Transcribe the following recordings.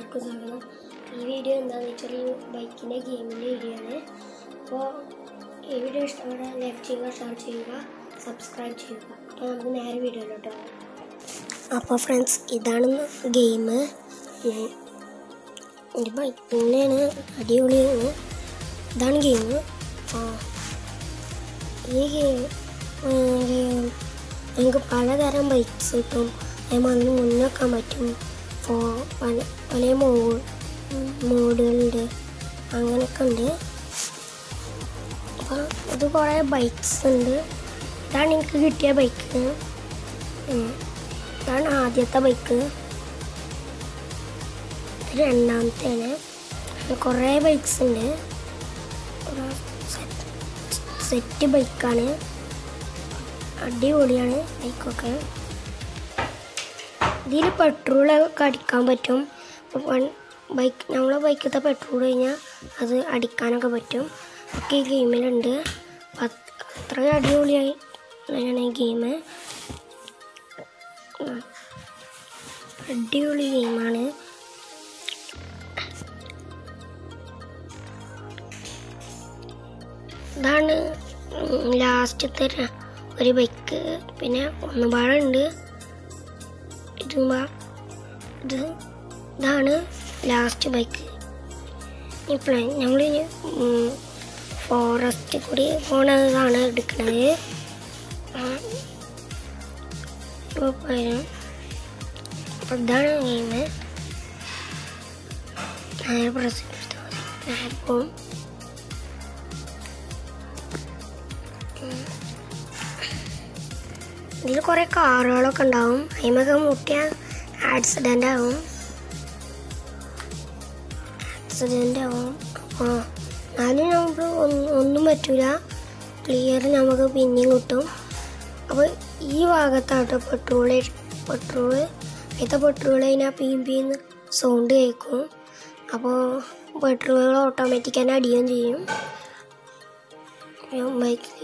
എല്ലാവർക്കും സ്വാഗതം ഈ വീഡിയോ എന്താണെന്ന് വെച്ചാൽ ഈ ബൈക്കിൻ്റെ ഗെയിമിൻ്റെ വീഡിയോ ആണ് അപ്പോൾ ഈ വീഡിയോ ഇഷ്ടപ്പെട്ടാൽ ലൈക്ക് ചെയ്യുക ഷെയർ ചെയ്യുക സബ്സ്ക്രൈബ് ചെയ്യുക അപ്പോൾ നമുക്ക് നേരെ വീഡിയോയിലോട്ടോ അപ്പോൾ ഫ്രണ്ട്സ് ഇതാണ് ഗെയിം എൻ്റെ ബൈക്കിൻ്റെയാണ് അടിപൊളിയാണ് ഇതാണ് ഗെയിം ഈ ഗെയിം നമുക്ക് പലതരം ബൈക്സ് കിട്ടും അതിന് മുന്നേക്കാൻ പറ്റും ഫോ പല പല മോ മോഡുകളുണ്ട് അങ്ങനെയൊക്കെ ഉണ്ട് അപ്പോൾ ഇത് കുറേ ബൈക്സ് ഉണ്ട് ഇതാണ് എനിക്ക് കിട്ടിയ ബൈക്ക് ഇതാണ് ആദ്യത്തെ ബൈക്ക് ഇത് രണ്ടാമത്തെയാണ് കുറേ ബൈക്സ് ഉണ്ട് ഒരു സെറ്റ് സെറ്റ് ബൈക്കാണ് അടിപൊളിയാണ് ബൈക്കൊക്കെ ഇതിൽ പെട്രോളൊക്കെ അടിക്കാൻ പറ്റും ബൈക്ക് നമ്മളെ ബൈക്കത്തെ പെട്രോൾ കഴിഞ്ഞാൽ അത് അടിക്കാനൊക്കെ പറ്റും ഒക്കെ ഈ ഗെയിമിലുണ്ട് അത്ര അടിപൊളിയായി ആണ് ഈ ഗെയിം അടിപൊളി ഗെയിമാണ് ഇതാണ് ലാസ്റ്റത്തെ ഒരു ബൈക്ക് പിന്നെ ഒന്നുപാടുണ്ട് ഇതുമ്പാ ഇത് ഇതാണ് ലാസ്റ്റ് ബൈക്ക് ഇപ്പോൾ ഞങ്ങൾ ഫോറസ്റ്റ് കൂടി പോണതാണ് എടുക്കുന്നത് അപ്പോൾ ഇതാണ് ഗെയിം നേരെ പ്രസ് അപ്പോൾ ഇതിൽ കുറേ കാറുകളൊക്കെ ഉണ്ടാവും അതിമൊക്കെ മുട്ടിയ ആക്സിഡൻ്റ് ആവും ആക്സിഡൻ്റ് ആവും അപ്പോൾ എന്നാലും നമുക്ക് ഒന്നും പറ്റില്ല ക്ലിയർ നമുക്ക് പിന്നെയും കിട്ടും അപ്പോൾ ഈ ഭാഗത്താട്ടോ പെട്രോൾ പെട്രോൾ അതിൻ്റെ പെട്രോൾ അതിനാ പീം പീന്ന് സൗണ്ട് കേൾക്കും അപ്പോൾ പെട്രോൾ ഓട്ടോമാറ്റിക്കായി അടിയുകയും ചെയ്യും ബൈക്കിൽ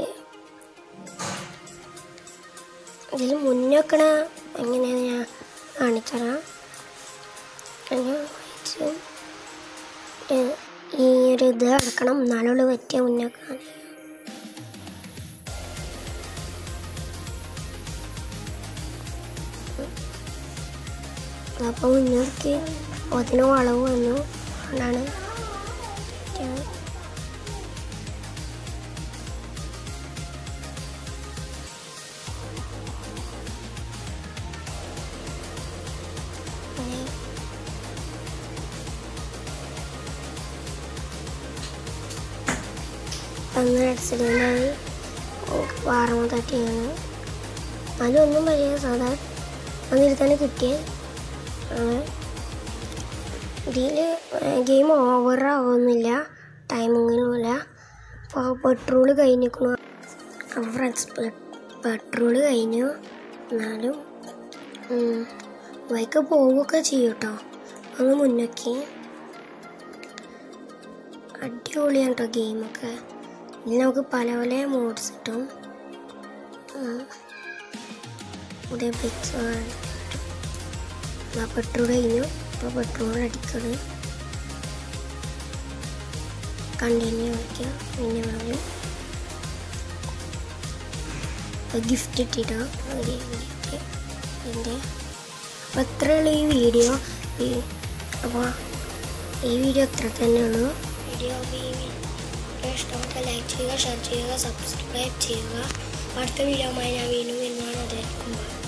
ഇതിൽ മുന്നോക്കണ എങ്ങനെയാണ് ഞാൻ കാണിച്ചറാം ഈ ഒരു ഇത് അടക്കണം എന്നാലുള്ള പറ്റിയ മുന്നോക്കാണ് അപ്പോൾ മുന്നോർക്ക് അതിന് വളവ് വന്നു അതുകൊണ്ടാണ് അങ്ങനെ ആക്സിഡൻ്റായി വാറമ തട്ടിയാണ് അതിലൊന്നും വലിയ സാധാ അതിൽ തന്നെ കിട്ടിയ ഇതിൽ ഗെയിം ഓവറാവുന്നില്ല ടൈമിങ്ങിനുമില്ല അപ്പോൾ പെട്രോൾ കഴിഞ്ഞിരിക്കണു അപ്പോൾ ഫ്രണ്ട്സ് പെട്രോൾ കഴിഞ്ഞു എന്നാലും ബൈക്ക് പോവുകയൊക്കെ ചെയ്യും കേട്ടോ ഒന്ന് മുന്നോക്കി അടിപൊളിയാണ് കേട്ടോ ഗെയിമൊക്കെ ഇതിൽ നമുക്ക് പല പല മോഡ്സ് കിട്ടും പുതിയ ബൈക്സ് പെട്രോൾ കഴിഞ്ഞു ഇപ്പോൾ പെട്രോൾ അടിക്കണ് കണ്ടിന്യൂ ആക്കിയ പിന്നെ വേണം ഗിഫ്റ്റ് ഇട്ടിട്ടോ എൻ്റെ അപ്പോൾ ഇത്രയുള്ള ഈ വീഡിയോ അപ്പോൾ ഈ വീഡിയോ ഇത്ര തന്നെ ഉള്ളൂ വീഡിയോ ഈ വീഡിയോ ഇഷ്ടപ്പെട്ട ലൈക്ക് ചെയ്യുക ഷെയർ ചെയ്യുക സബ്സ്ക്രൈബ് ചെയ്യുക അടുത്ത വീഡിയോമായി ഞാൻ വീണ്ടും വരുന്നതാണ് അതായിരിക്കും